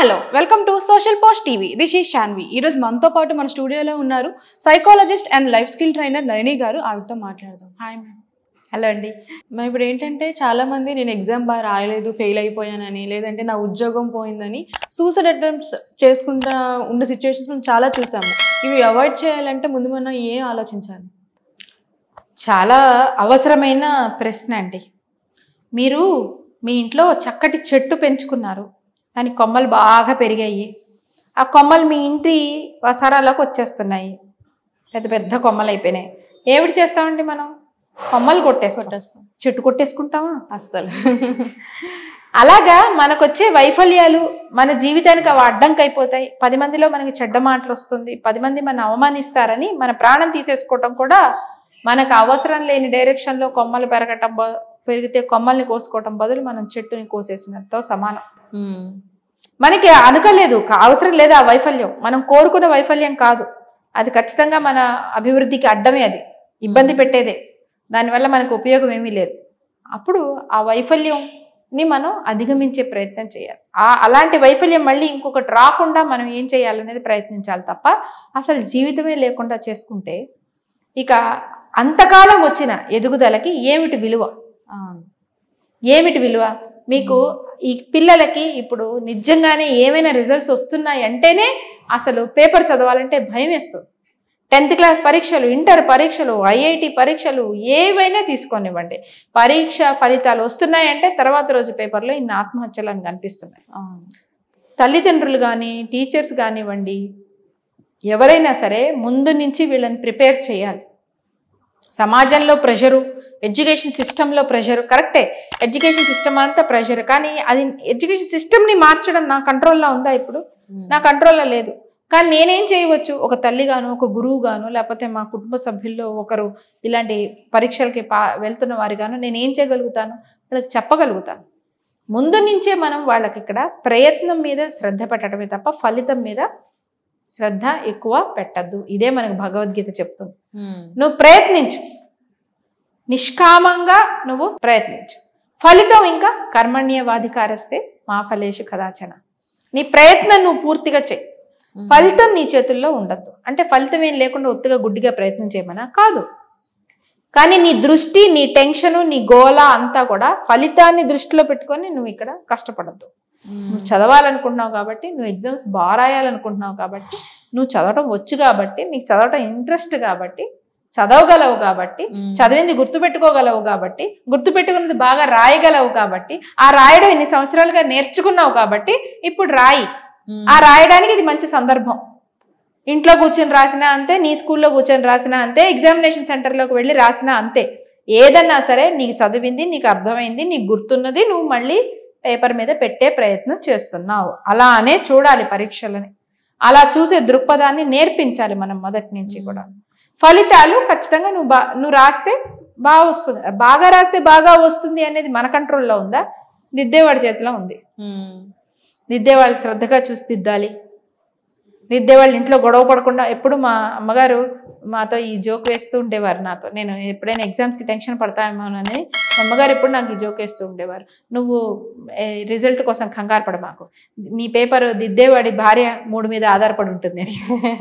Hello welcome to social post TV this is Sanvi ఈరోజు మనతో పాటు మన స్టూడియోలో ఉన్నారు psychologist and life skill trainer Nalini garu ఆవిడతో మాట్లాడదాం హాయ్ మ్యామ్ హలో అండి మరి ఇప్పుడు ఏంటంటే చాలా మంది నేను ఎగ్జామ్ బాగా రాయలేదు ఫెయిల్ అయిపోయానని లేదంటే నా ఉద్యోగం పోయిందని సూసైడ్ అటెంప్ట్స్ చేసుకుంటా ఉండే సిచ్యువేషన్స్ మనం చాలా చూసాము ఇవి అవాయిడ్ చేయాలంటే ముందు మనం ఏం ఆలోచించాలి చాలా అవసరమైన ప్రశ్న అండి మీరు మీ ఇంట్లో చక్కటి చెట్టు పెంచుకున్నారు దాని కొమ్మలు బాగా పెరిగాయి ఆ కొమ్మలు మీ ఇంటి వసారాలోకి వచ్చేస్తున్నాయి పెద్ద పెద్ద కొమ్మలు అయిపోయినాయి ఏమిటి చేస్తామండి మనం కొమ్మలు కొట్టేస్తాం కొట్టేస్తాం చెట్టు కొట్టేసుకుంటామా అస్సలు అలాగా మనకొచ్చే వైఫల్యాలు మన జీవితానికి అవి అడ్డంకి అయిపోతాయి పది మందిలో మనకి చెడ్డ మాటలు వస్తుంది పది మంది మన అవమానిస్తారని మన ప్రాణం తీసేసుకోవటం కూడా మనకు అవసరం లేని డైరెక్షన్లో కొమ్మలు పెరగటం బ- పెరిగితే కొమ్మల్ని కోసుకోవటం బదులు మనం చెట్టుని కోసేసినతో సమానం మనకి అనుకోలేదు కా- అవసరం లేదు ఆ వైఫల్యం మనం కోరుకున్న వైఫల్యం కాదు అది ఖచ్చితంగా మన అభివృద్ధికి అడ్డమే అది ఇబ్బంది పెట్టేదే దానివల్ల మనకు ఉపయోగం ఏమీ లేదు అప్పుడు ఆ వైఫల్యంని మనం అధిగమించే ప్రయత్నం చేయాలి ఆ అలాంటి వైఫల్యం మళ్ళీ ఇంకొకటి రాకుండా మనం ఏం చేయాలనేది ప్రయత్నించాలి తప్ప అసలు జీవితమే లేకుండా చేసుకుంటే ఇక అంతకాలం వచ్చిన ఎదుగుదలకి ఏమిటి విలువ ఏమిటి విలువ మీకు ఈ పిల్లలకి ఇప్పుడు నిజంగానే ఏమైనా రిజల్ట్స్ వస్తున్నాయి అంటేనే అసలు పేపర్ చదవాలంటే భయం వేస్తుంది టెన్త్ క్లాస్ పరీక్షలు ఇంటర్ పరీక్షలు ఐఐటి పరీక్షలు ఏవైనా తీసుకొనివ్వండి పరీక్ష ఫలితాలు వస్తున్నాయంటే తర్వాత రోజు పేపర్లో ఇన్ని ఆత్మహత్యలు అని కనిపిస్తున్నాయి తల్లిదండ్రులు కానీ టీచర్స్ కానివ్వండి ఎవరైనా సరే ముందు నుంచి వీళ్ళని ప్రిపేర్ చేయాలి సమాజంలో ప్రెషరు ఎడ్యుకేషన్ సిస్టంలో ప్రెషర్ కరెక్టే ఎడ్యుకేషన్ సిస్టమ్ అంతా ప్రెషర్ కానీ అది ఎడ్యుకేషన్ సిస్టమ్ని మార్చడం నా కంట్రోల్లో ఉందా ఇప్పుడు నా కంట్రోల్లో లేదు కానీ నేనేం చేయవచ్చు ఒక తల్లిగాను ఒక గురువు గాను లేకపోతే మా కుటుంబ సభ్యుల్లో ఒకరు ఇలాంటి పరీక్షలకి పా వెళ్తున్న వారిగాను నేను ఏం చేయగలుగుతాను వాళ్ళకి చెప్పగలుగుతాను ముందు నుంచే మనం వాళ్ళకి ఇక్కడ ప్రయత్నం మీద శ్రద్ధ పెట్టడమే తప్ప ఫలితం మీద శ్రద్ధ ఎక్కువ పెట్టద్దు ఇదే మనకు భగవద్గీత చెప్తుంది నువ్వు ప్రయత్నించు నిష్కామంగా నువ్వు ప్రయత్నించు ఫలితం ఇంకా కర్మణ్యవాధికారస్తే మా ఫలేషు కదాచన నీ ప్రయత్నం నువ్వు పూర్తిగా చెయ్యి ఫలితం నీ చేతుల్లో ఉండద్దు అంటే ఫలితం ఏం లేకుండా ఒత్తిగా గుడ్డిగా ప్రయత్నం చేయమనా కాదు కానీ నీ దృష్టి నీ టెన్షను నీ గోల అంతా కూడా ఫలితాన్ని దృష్టిలో పెట్టుకొని నువ్వు ఇక్కడ కష్టపడద్దు నువ్వు చదవాలనుకుంటున్నావు కాబట్టి నువ్వు ఎగ్జామ్స్ బాగా రాయాలనుకుంటున్నావు కాబట్టి నువ్వు చదవటం వచ్చు కాబట్టి నీకు చదవటం ఇంట్రెస్ట్ కాబట్టి చదవగలవు కాబట్టి చదివింది గుర్తుపెట్టుకోగలవు కాబట్టి గుర్తుపెట్టుకున్నది బాగా రాయగలవు కాబట్టి ఆ రాయడం ఇన్ని సంవత్సరాలుగా నేర్చుకున్నావు కాబట్టి ఇప్పుడు రాయి ఆ రాయడానికి ఇది మంచి సందర్భం ఇంట్లో కూర్చొని రాసినా అంతే నీ స్కూల్లో కూర్చొని రాసినా అంతే ఎగ్జామినేషన్ సెంటర్లోకి వెళ్ళి రాసినా అంతే ఏదన్నా సరే నీకు చదివింది నీకు అర్థమైంది నీకు గుర్తున్నది నువ్వు మళ్ళీ పేపర్ మీద పెట్టే ప్రయత్నం చేస్తున్నావు అలానే చూడాలి పరీక్షలని అలా చూసే దృక్పథాన్ని నేర్పించాలి మనం మొదటి నుంచి కూడా ఫలితాలు ఖచ్చితంగా నువ్వు బా నువ్వు రాస్తే బాగా వస్తుంది బాగా రాస్తే బాగా వస్తుంది అనేది మన కంట్రోల్లో ఉందా దిద్దేవాడి చేతిలో ఉంది దిద్దేవాళ్ళు శ్రద్ధగా చూసి దిద్దాలి దిద్దేవాళ్ళు ఇంట్లో గొడవ పడకుండా ఎప్పుడు మా అమ్మగారు మాతో ఈ జోక్ వేస్తూ ఉండేవారు నాతో నేను ఎప్పుడైనా ఎగ్జామ్స్కి టెన్షన్ పడతామేమోనని మా అమ్మగారు ఎప్పుడు నాకు ఈ జోక్ వేస్తూ ఉండేవారు నువ్వు రిజల్ట్ కోసం కంగారు పడ మాకు నీ పేపర్ దిద్దేవాడి భార్య మూడు మీద ఆధారపడి ఉంటుంది అని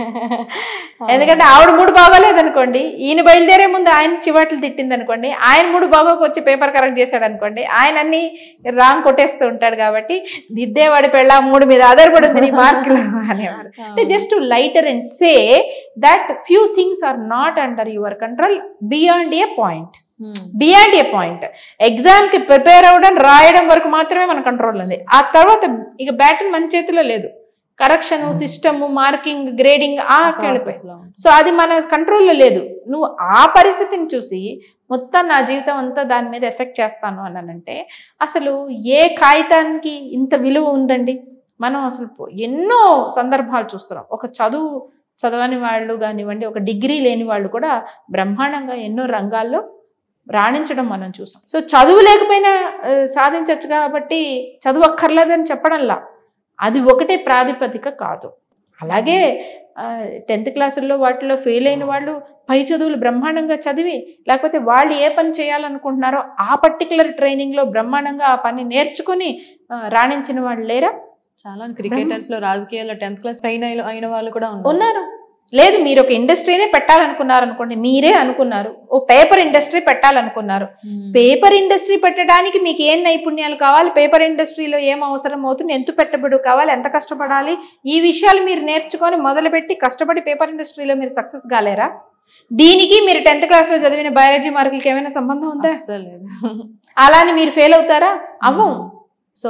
ఎందుకంటే ఆవిడ మూడు బాగోలేదు అనుకోండి ఈయన బయలుదేరే ముందు ఆయన చివాట్లు తిట్టింది అనుకోండి ఆయన మూడు బాగోకు వచ్చి పేపర్ కరెక్ట్ చేశాడు అనుకోండి ఆయన అన్ని రాంగ్ కొట్టేస్తూ ఉంటాడు కాబట్టి దిద్దేవాడి పెళ్ళ మూడు మీద ఆధారపడి ఉంది నీ మార్కులు అనేవారు అంటే just lighter and say that few things are not under your control beyond a point beyond a point exam కి ప్రిపేర్ అవ్వడం రాయడం వరకు మాత్రమే మన కంట్రోల్ ఉంది ఆ తర్వాత ఇక బ్యాటింగ్ మన చేతిలో లేదు కరెక్షన్ సిస్టమ్ మార్కింగ్ గ్రేడింగ్ ఆ వెళ్ళిపోయి సో అది మన కంట్రోల్లో లేదు నువ్వు ఆ పరిస్థితిని చూసి మొత్తం నా జీవితం అంతా దాని మీద ఎఫెక్ట్ చేస్తాను అన్నానంటే అసలు ఏ కాగితానికి ఇంత విలువ ఉందండి మనం అసలు పో- ఎన్నో సందర్భాలు చూస్తున్నాం ఒక చదువు చదవని వాళ్ళు కానివ్వండి ఒక డిగ్రీ లేని వాళ్ళు కూడా బ్రహ్మాండంగా ఎన్నో రంగాల్లో రాణించడం మనం చూసాం సో చదువు లేకపోయినా ఆ, సాధించవచ్చు కాబట్టి చదువు అక్కర్లేదని చెప్పడంలా అది ఒకటే ప్రాతిపదిక కాదు అలాగే టెన్త్ క్లాసుల్లో వాటిలో ఫెయిల్ అయిన వాళ్ళు పై చదువులు బ్రహ్మాండంగా చదివి లేకపోతే వాళ్ళు ఏ పని చేయాలనుకుంటున్నారో ఆ పర్టికులర్ ట్రైనింగ్లో బ్రహ్మాండంగా ఆ పని నేర్చుకుని ఆ, రాణించిన వాళ్ళు లేరా చాలా క్రికెటర్స్ లో రాజకీయాల్లో టెన్త్ క్లాస్ పైన అయిన- అయిన వాళ్ళు కూడా ఉన్నారు ఉన్నారు లేదు మీరు ఒక ఇండస్ట్రీనే పెట్టాలనుకున్నారు అనుకోండి మీరే అనుకున్నారు ఓ పేపర్ ఇండస్ట్రీ పెట్టాలనుకున్నారు మ్మ్. పేపర్ ఇండస్ట్రీ పెట్టడానికి మీకు ఏం నైపుణ్యాలు కావాలి పేపర్ ఇండస్ట్రీలో ఏం అవసరం అవుతుంది ఎంత పెట్టుబడి కావాలి ఎంత కష్టపడాలి ఈ విషయాలు మీరు నేర్చుకొని మొదలుపెట్టి కష్టపడి పేపర్ ఇండస్ట్రీలో మీరు సక్సెస్ కాలేరా దీనికి మీరు టెన్త్ క్లాస్లో చదివిన బయాలజీ మార్కులకి ఏమైనా సంబంధం ఉందా అస్సలు లేదు అలాని మీరు ఫెయిల్ అవుతారా అవ్వం సో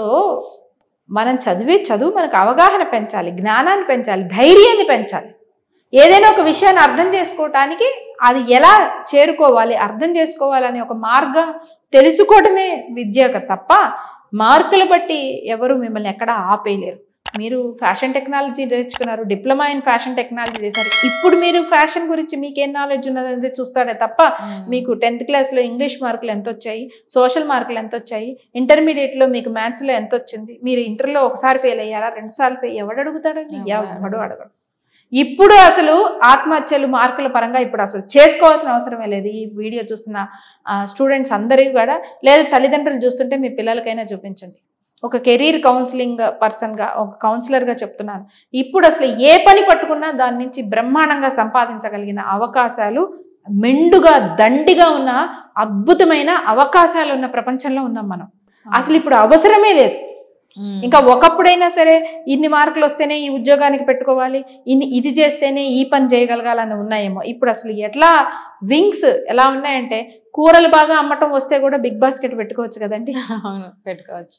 మనం చదివే చదువు మనకు అవగాహన పెంచాలి జ్ఞానాన్ని పెంచాలి ధైర్యాన్ని పెంచాలి ఏదైనా ఒక విషయాన్ని అర్థం చేసుకోవటానికి అది ఎలా చేరుకోవాలి అర్థం చేసుకోవాలనే ఒక మార్గం తెలుసుకోవడమే విద్య తప్ప మార్కులు బట్టి ఎవరు మిమ్మల్ని ఎక్కడ ఆపేయలేరు మీరు ఫ్యాషన్ టెక్నాలజీ నేర్చుకున్నారు డిప్లొమా ఇన్ ఫ్యాషన్ టెక్నాలజీ చేశారు ఇప్పుడు మీరు ఫ్యాషన్ గురించి మీకేం నాలెడ్జ్ ఉన్నది చూస్తాడే తప్ప మ్మ్. మీకు టెన్త్ క్లాస్లో ఇంగ్లీష్ మార్కులు ఎంత వచ్చాయి సోషల్ మార్కులు ఎంత వచ్చాయి ఇంటర్మీడియట్లో మీకు మ్యాథ్స్లో ఎంత వచ్చింది మీరు ఇంటర్లో ఒకసారి ఫెయిల్ అయ్యారా రెండు సార్లు ఫెయిల్ ఎవడు అడుగుతాడండి ఎవరు ఎవడు అడగడు ఇప్పుడు అసలు ఆత్మహత్యలు మార్కుల పరంగా ఇప్పుడు అసలు చేసుకోవాల్సిన అవసరమే లేదు ఈ వీడియో చూస్తున్న స్టూడెంట్స్ అందరికీ కూడా లేదా తల్లిదండ్రులు చూస్తుంటే మీ పిల్లలకైనా చూపించండి ఒక కెరీర్ కౌన్సిలింగ్ పర్సన్గా ఒక కౌన్సిలర్గా చెప్తున్నాను ఇప్పుడు అసలు ఏ పని పట్టుకున్నా దాని నుంచి బ్రహ్మాండంగా సంపాదించగలిగిన అవకాశాలు మెండుగా దండిగా ఉన్న అద్భుతమైన అవకాశాలు ఉన్న ప్రపంచంలో ఉన్నాం మనం అసలు ఇప్పుడు అవసరమే లేదు మ్మ్. ఇంకా ఒకప్పుడైనా సరే ఇన్ని మార్కులు వస్తేనే ఈ ఉద్యోగానికి పెట్టుకోవాలి ఇన్ని ఇది చేస్తేనే ఈ పని చేయగలగాలని ఉన్నాయేమో ఇప్పుడు అసలు ఎట్లా వింగ్స్ ఎలా ఉన్నాయంటే కూరలు బాగా అమ్మటం వస్తే కూడా బిగ్ బాస్కెట్ పెట్టుకోవచ్చు కదండి అవును పెట్టుకోవచ్చు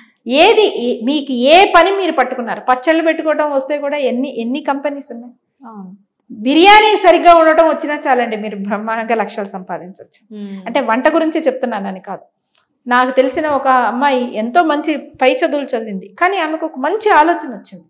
ఏది ఏ- మీకు ఏ పని మీరు పట్టుకున్నారు పచ్చళ్ళు పెట్టుకోవడం వస్తే కూడా ఎన్ని ఎన్ని కంపెనీస్ ఉన్నాయి అవును బిర్యానీ సరిగ్గా ఉండటం వచ్చినా చాలండి మీరు బ్రహ్మాండంగా లక్షలు సంపాదించవచ్చు మ్మ్. అంటే వంట గురించి చెప్తున్నానని కాదు నాకు తెలిసిన ఒక అమ్మాయి ఎంతో మంచి పై చదువులు చదివింది కానీ ఆమెకు ఒక మంచి ఆలోచన వచ్చింది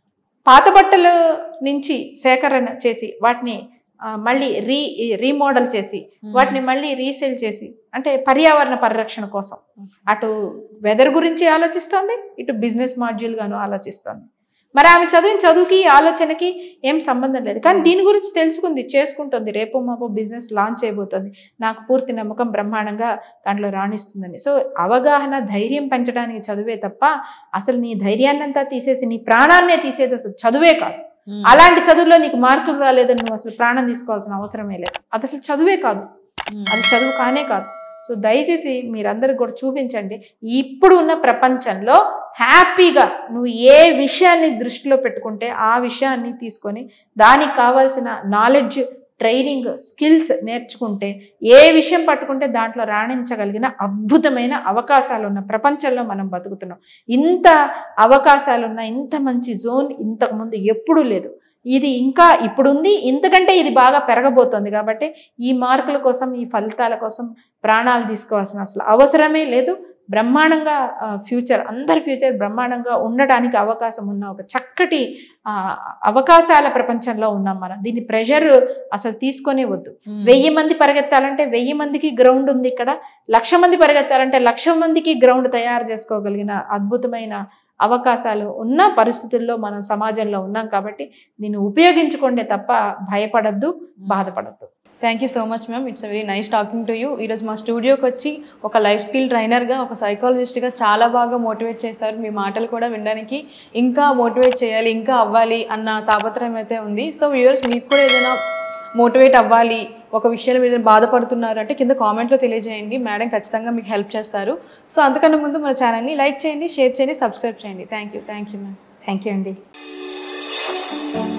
పాత బట్టల నుంచి సేకరణ చేసి వాటిని ఆ, మళ్ళీ రీ రీమోడల్ చేసి మ్మ్. వాటిని మళ్ళీ రీసేల్ చేసి అంటే పర్యావరణ పరిరక్షణ కోసం అటు వెదర్ గురించి ఆలోచిస్తోంది ఇటు బిజినెస్ మాడ్యూల్ గాను ఆలోచిస్తోంది మరి ఆమె చదివిన చదువుకి ఆలోచనకి ఏం సంబంధం లేదు కానీ దీని గురించి తెలుసుకుంది చేసుకుంటుంది రేపు మాపో బిజినెస్ లాంచ్ చేయబోతుంది నాకు పూర్తి నమ్మకం బ్రహ్మాండంగా దాంట్లో రాణిస్తుందని సో అవగాహన ధైర్యం పెంచడానికి చదువే తప్ప అసలు నీ ధైర్యాన్నంతా తీసేసి నీ ప్రాణాన్నే తీసేది అసలు చదువే కాదు మ్మ్. అలాంటి చదువులో నీకు మార్కులు రాలేదని నువ్వు అసలు ప్రాణం తీసుకోవాల్సిన అవసరమే లేదు అది అసలు చదువే కాదు మ్మ్. అది చదువు కానే కాదు సో దయచేసి మీరందరూ కూడా చూపించండి ఇప్పుడు ఉన్న ప్రపంచంలో హ్యాపీగా నువ్వు ఏ విషయాన్ని దృష్టిలో పెట్టుకుంటే ఆ విషయాన్ని తీసుకొని దానికి కావాల్సిన నాలెడ్జ్ ట్రైనింగ్ స్కిల్స్ నేర్చుకుంటే ఏ విషయం పట్టుకుంటే దాంట్లో రాణించగలిగిన అద్భుతమైన అవకాశాలు ఉన్న ప్రపంచంలో మనం బతుకుతున్నాం ఇంత అవకాశాలు ఉన్న ఇంత మంచి జోన్ ఇంతకుముందు ఎప్పుడూ లేదు ఇది ఇంకా ఇప్పుడుంది ఇంతకంటే ఇది బాగా పెరగబోతోంది కాబట్టి ఈ మార్కుల కోసం ఈ ఫలితాల కోసం ప్రాణాలు తీసుకోవాల్సిన అసలు అవసరమే లేదు బ్రహ్మాండంగా ఫ్యూచర్ అందరి ఫ్యూచర్ బ్రహ్మాండంగా ఉండడానికి అవకాశం ఉన్న ఒక చక్కటి ఆ, అవకాశాల ప్రపంచంలో ఉన్నాం మనం దీని ప్రెషర్ అసలు తీసుకొనే వద్దు మ్మ్. వెయ్యి మంది పరిగెత్తాలంటే వెయ్యి మందికి గ్రౌండ్ ఉంది ఇక్కడ లక్ష మంది పరిగెత్తాలంటే లక్ష మందికి గ్రౌండ్ తయారు చేసుకోగలిగిన అద్భుతమైన అవకాశాలు ఉన్న పరిస్థితుల్లో మనం సమాజంలో ఉన్నాం కాబట్టి దీన్ని ఉపయోగించుకోండి తప్ప భయపడద్దు బాధపడద్దు thank you so much ma'am it's very nice talking to you ఈరోజు మా స్టూడియోకి వచ్చి ఒక లైఫ్ స్కిల్ ట్రైనర్గా ఒక సైకాలజిస్ట్గా చాలా బాగా మోటివేట్ చేశారు మీ మాటలు కూడా వినడానికి ఇంకా మోటివేట్ చేయాలి ఇంకా అవ్వాలి అన్న తాపత్రయం అయితే ఉంది సో వ్యూవర్స్ మీకు కూడా ఏదైనా మోటివేట్ అవ్వాలి ఒక విషయాల మీద బాధపడుతున్నారు అంటే కింద కామెంట్లో తెలియజేయండి మేడం ఖచ్చితంగా మీకు హెల్ప్ చేస్తారు సో అంతకన్నా ముందు మన ఛానల్ని లైక్ చేయండి షేర్ చేయండి సబ్స్క్రైబ్ చేయండి thank you thank you ma'am thank you అండి